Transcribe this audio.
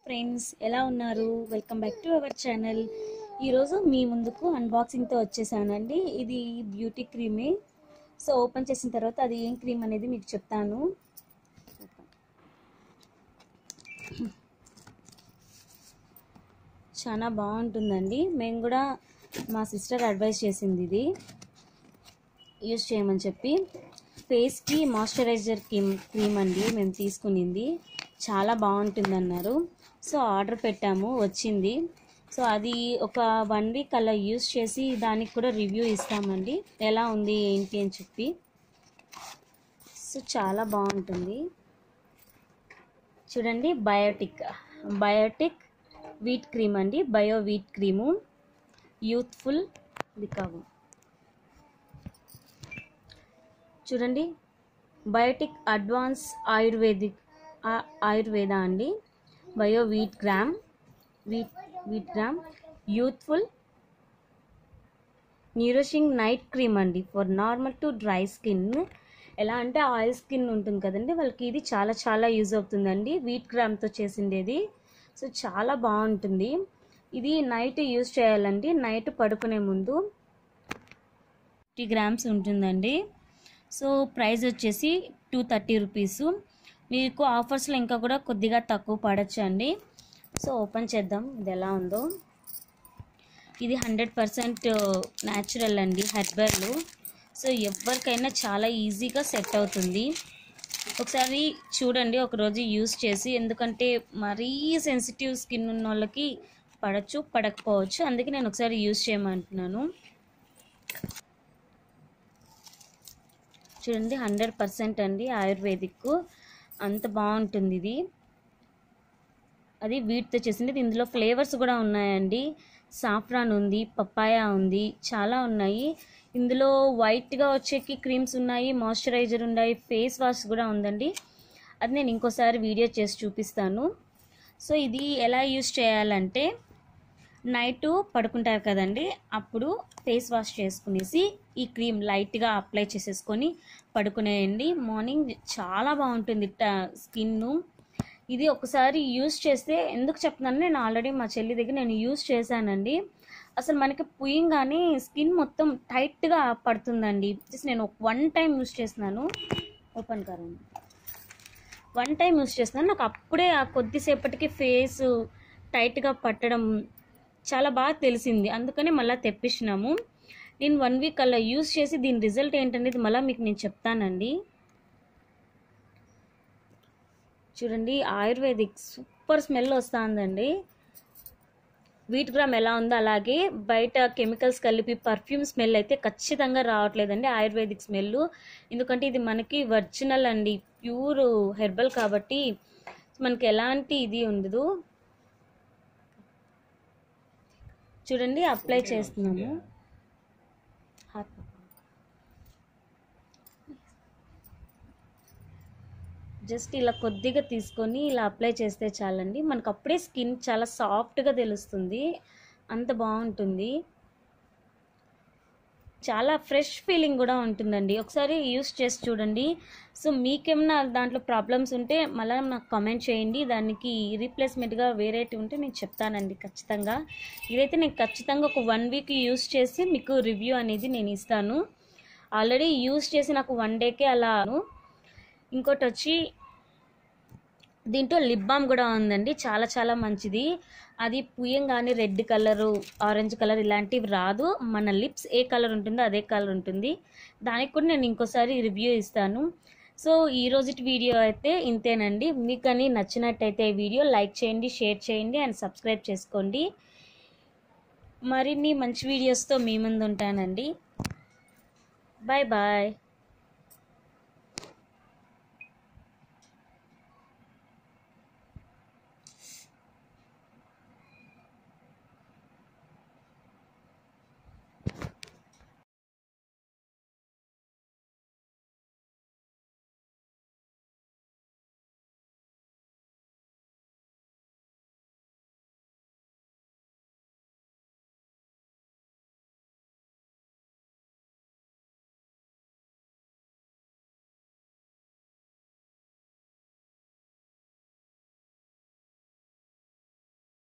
friends ఎలా ఉన్నారు welcome back to our channel ఈరోజు మీ ముందుకు అన్బాక్సింగ్తో వచ్చేసానండి ఇది బ్యూటీ క్రీమే సో ఓపెన్ చేసిన తర్వాత అది ఏం క్రీమ్ అనేది మీకు చెప్తాను చాలా బాగుంటుందండి మేము కూడా మా సిస్టర్ అడ్వైస్ చేసింది ఇది యూస్ చేయమని చెప్పి ఫేస్కి మాయిశ్చరైజర్ క్రీమ్ క్రీమ్ అండి మేము తీసుకునింది చాలా బాగుంటుంది అన్నారు సో ఆర్డర్ పెట్టాము వచ్చింది సో అది ఒక వన్ వీక్ అలా యూస్ చేసి దానికి కూడా రివ్యూ ఇస్తామండి ఎలా ఉంది ఏంటి అని చెప్పి సో చాలా బాగుంటుంది చూడండి బయోటిక్ బయోటిక్ వీట్ క్రీమ్ అండి బయో వీట్ క్రీము యూత్ఫుల్ లికావు చూడండి బయోటిక్ అడ్వాన్స్ ఆయుర్వేదిక్ ఆ- ఆయుర్వేద అండి bio wheat gram wheat wheat gram youthful nourishing night cream అండి for normal to dry skin ఎలా అంటే ఆయిల్ స్కిన్ ఉంటుంది కదండి వాళ్ళకి ఇది చాలా చాలా యూజ్ అవుతుందండి వీట్ గ్రామ్తో చేసిండేది సో చాలా బాగుంటుంది ఇది నైట్ యూజ్ చేయాలండి నైట్ పడుకునే ముందు ఫిఫ్టీ గ్రామ్స్ ఉంటుందండి సో ప్రైస్ వచ్చేసి టూ థర్టీ రూపీస్ మీకు ఆఫర్స్లో ఇంకా కూడా కొద్దిగా తక్కువ పడచ్చు అండి సో ఓపెన్ చేద్దాం ఇది ఎలా ఉందో ఇది హండ్రెడ్ పర్సెంట్ న్యాచురల్ అండి హెర్బల్ సో ఎవరికైనా చాలా ఈజీగా సెట్ అవుతుంది ఒకసారి చూడండి ఒకరోజు యూస్ చేసి ఎందుకంటే మరీ సెన్సిటివ్ స్కిన్ ఉన్న వాళ్ళకి పడచ్చు పడకపోవచ్చు అందుకే నేను ఒకసారి యూస్ చేయమంటున్నాను చూడండి హండ్రెడ్ పర్సెంట్ అండి ఆయుర్వేదిక్ అంత బాగుంటుంది ఇది అది వీటితో చేసింది ఇందులో ఫ్లేవర్స్ కూడా ఉన్నాయండి సాఫ్రాన్ ఉంది పప్పాయ ఉంది చాలా ఉన్నాయి ఇందులో వైట్గా వచ్చేకి క్రీమ్స్ ఉన్నాయి మాయిశ్చరైజర్ ఉన్నాయి ఫేస్ వాష్ కూడా ఉందండి అది నేను ఇంకోసారి వీడియో చేసి చూపిస్తాను సో ఇది ఎలా యూస్ చేయాలంటే నైట్ పడుకుంటారు కదండి అప్పుడు ఫేస్ వాష్ చేసుకునేసి ఈ క్రీమ్ లైట్గా అప్లై చేసేసుకొని పడుకునేయండి మార్నింగ్ చాలా బాగుంటుంది స్కిన్ ఇది ఒకసారి యూస్ చేస్తే ఎందుకు చెప్తున్నాను నేను ఆల్రెడీ మా చెల్లి దగ్గర నేను యూస్ చేశానండి అసలు మనకి పుయ్యంగానే స్కిన్ మొత్తం టైట్గా పడుతుందండి జస్ట్ నేను వన్ టైం యూస్ చేస్తున్నాను ఓపెన్ కరండి వన్ టైం యూస్ చేస్తున్నాను నాకు అప్పుడే ఆ కొద్దిసేపటికి ఫేస్ టైట్గా పట్టడం చాలా బాగా తెలిసింది అందుకని మళ్ళీ తెప్పించినాము నేను వన్ వీక్ అలా యూస్ చేసి దీని రిజల్ట్ ఏంటనేది మళ్ళీ మీకు నేను చెప్తానండి చూడండి ఆయుర్వేదిక్ సూపర్ స్మెల్ వస్తుందండి వీట్ గ్రామ్ ఎలా ఉందో అలాగే బయట కెమికల్స్ కలిపి పర్ఫ్యూమ్ స్మెల్ అయితే ఖచ్చితంగా రావట్లేదండి ఆయుర్వేదిక్ స్మెల్ ఎందుకంటే ఇది మనకి ఒరిజినల్ అండి ప్యూర్ హెర్బల్ కాబట్టి మనకి ఎలాంటి ఇది ఉండదు చూడండి అప్లై చేస్తున్నాము జస్ట్ ఇలా కొద్దిగా తీసుకొని ఇలా అప్లై చేస్తే చాలండి మనకు అప్పుడే స్కిన్ చాలా సాఫ్ట్గా తెలుస్తుంది అంత బాగుంటుంది చాలా ఫ్రెష్ ఫీలింగ్ కూడా ఉంటుందండి ఒకసారి యూస్ చేసి చూడండి సో మీకేమైనా దాంట్లో ప్రాబ్లమ్స్ ఉంటే మళ్ళీ నాకు కామెంట్ చేయండి దానికి రీప్లేస్మెంట్గా వేరేటి ఉంటే నేను చెప్తానండి ఖచ్చితంగా ఇదైతే నేను ఖచ్చితంగా ఒక వన్ వీక్ యూస్ చేసి మీకు రివ్యూ అనేది నేను ఇస్తాను ఆల్రెడీ యూస్ చేసి నాకు వన్ డేకే అలా ఇంకోటి వచ్చి దీంట్లో లిప్ బామ్ కూడా ఉందండి చాలా చాలా మంచిది అది పుయ్యంగానే రెడ్ కలరు ఆరెంజ్ కలర్ ఇలాంటివి రాదు మన లిప్స్ ఏ కలర్ ఉంటుందో అదే కలర్ ఉంటుంది దానికి కూడా నేను ఇంకోసారి రివ్యూ ఇస్తాను సో ఈ రోజుటి వీడియో అయితే ఇంతేనండి మీకు కానీ నచ్చినట్టయితే ఈ వీడియో లైక్ చేయండి షేర్ చేయండి అండ్ సబ్స్క్రైబ్ చేసుకోండి మరిన్ని మంచి వీడియోస్తో మీ ముందు ఉంటానండి బాయ్ బాయ్